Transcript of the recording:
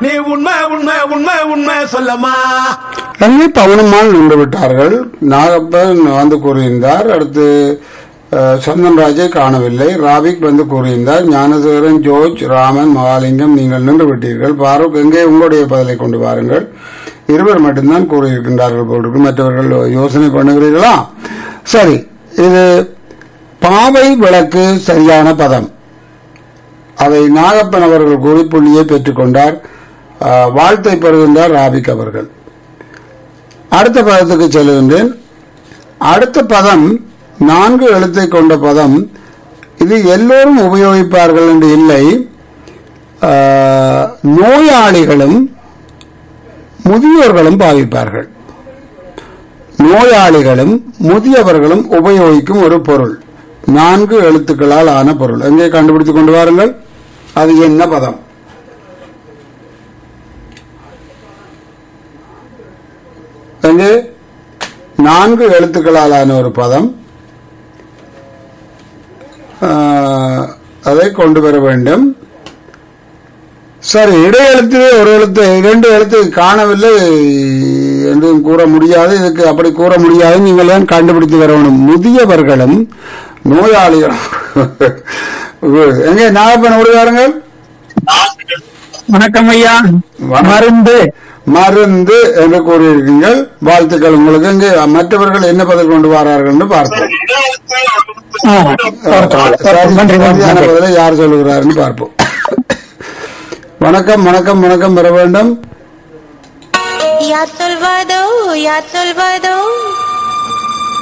நீ உண்மை உண்மை உண்மை உண்மை சொல்லம்மா அங்கே பவனம்மாள் நின்று விட்டார்கள் நாகப்பன் வந்து கூறியிருந்தார் அடுத்து அஹ், சந்தன்ராஜை காணவில்லை ராபிக் வந்து கூறியிருந்தார் ஞானசேகரன் ஜோர்ஜ் ராமன் மகாலிங்கம் நீங்கள் நின்று விட்டீர்கள் பாரூக் எங்கே உங்களுடைய பதிலை கொண்டு வாருங்கள் இருவர் மட்டும்தான் கூறியிருக்கின்றார்கள் போல் மற்றவர்கள் யோசனை பண்ணுகிறீர்களா சரி இது பாவை விளக்கு சரியான பதம் அதை நாகப்பன் அவர்கள் கூறி புள்ளியை பெற்றுக்கொண்டார் அஹ், வாழ்த்தை பெறுகின்றார் ராபிக் அவர்கள் அடுத்த பதத்துக்கு செல்கின்றேன் அடுத்த பதம் நான்கு எழுத்தை கொண்ட பதம் இது எல்லோரும் உபயோகிப்பார்கள் என்று இல்லை ஆஹ், நோயாளிகளும் முதியோர்களும் பாவிப்பார்கள் நோயாளிகளும் முதியவர்களும் உபயோகிக்கும் ஒரு பொருள் நான்கு எழுத்துக்களால் ஆன பொருள் எங்கே கண்டுபிடித்துக் கொண்டு வாருங்கள் அது என்ன பதம் அங்கு நான்கு எழுத்துக்களாலான ஒரு பதம் ஆஹ், அதை கொண்டு வர வேண்டும் சரி இடையெழுத்திலே ஒரு எழுத்து இரண்டு எழுத்து காணவில்லை என்றும் கூற முடியாது இதுக்கு அப்படி கூற முடியாது நீங்கள் தான் கண்டுபிடித்து வரணும் முதியவர்களும் நோயாளிகளும் எங்கே நாகப்பன் விடுவாருங்கள் வணக்கம் ஐயா வணக்கம். மருந்து மருந்து என்று கூறியிருக்கீங்கள் வாழ்த்துக்கள் உங்களுக்கு இங்கு மற்றவர்கள் என்ன பதில் கொண்டு வரார்கள் என்று பார்ப்போம் ஆ, சரி, நன்றி சரியான நன்றி பதிலை யார் சொல்லுகிறாருன்னு பார்ப்போம் வணக்கம் வணக்கம் வணக்கம் பெற வேண்டும் Ya te olvidó, ya te olvidó.